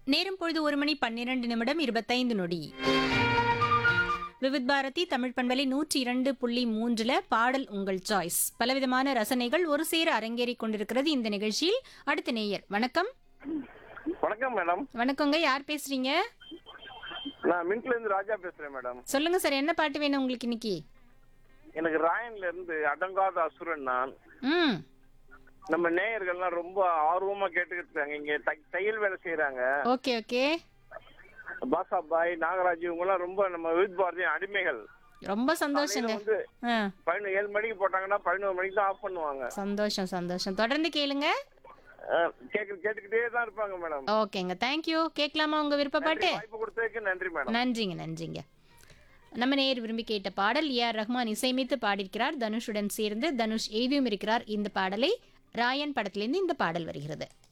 நேரம் பொழுது ஒரு மணி பன்னிரண்டு நிமிடம் இருபத்தைந்து நொடி விவித் பாரதி தமிழ் பண்பலை நூற்றி இரண்டு புள்ளி மூன்றுல பாடல் உங்கள் சாய்ஸ் பலவிதமான ரசனைகள் ஒரு சேர அரங்கேறிக் கொண்டிருக்கிறது இந்த நிகழ்ச்சியில் அடுத்த நேயர் வணக்கம் வணக்கம் மேடம் வணக்கங்க யார் பேசுறீங்க நான் மின்ட்ல இருந்து ராஜா பேசுறேன் மேடம் சொல்லுங்க சார் என்ன பாட்டு வேணும் உங்களுக்கு இன்னைக்கு எனக்கு ராயன்ல இருந்து அடங்காத அசுரன் நான் ம் நம்ம நேயர்கள்லாம் ரொம்ப ஆர்வமா கேட்டுக்கிட்டு இருக்காங்க இங்க தை- தையல் வேலை செய்யறாங்க ஓகே ஓகே பாசா பாய் நாகராஜ் இவங்க எல்லாம் ரொம்ப நம்ம வித் பாரதியின் அடிமைகள் ரொம்ப சந்தோஷங்க காலையில வந்து ஆ பதினொரு ஏழு மணிக்கு போட்டாங்கன்னா பதினோரு மணிக்கு தான் ஆஃப் பண்ணுவாங்க சந்தோஷம் சந்தோஷம் தொடர்ந்து கேளுங்க அஹ், கேக்கு கேட்டுக்கிட்டே தான் இருப்பாங்க மேடம் ஓகேங்க தேங்க்யூ கேட்கலாமா உங்க விருப்ப பாட்டு வாய்ப்பு கொடுத்ததுக்கு நன்றி மேடம் நன்றிங்க நன்றிங்க நம்ம நேர் விரும்பி கேட்ட பாடல் ஏஆர் ரஹ்மான் இசையமைத்து பாடியிருக்கிறார் தனுஷுடன் சேர்ந்து தனுஷ் எழுதியும் இருக்கிறார் இந்த பாடலை ராயன் படத்திலிருந்து இந்த பாடல் வருகிறது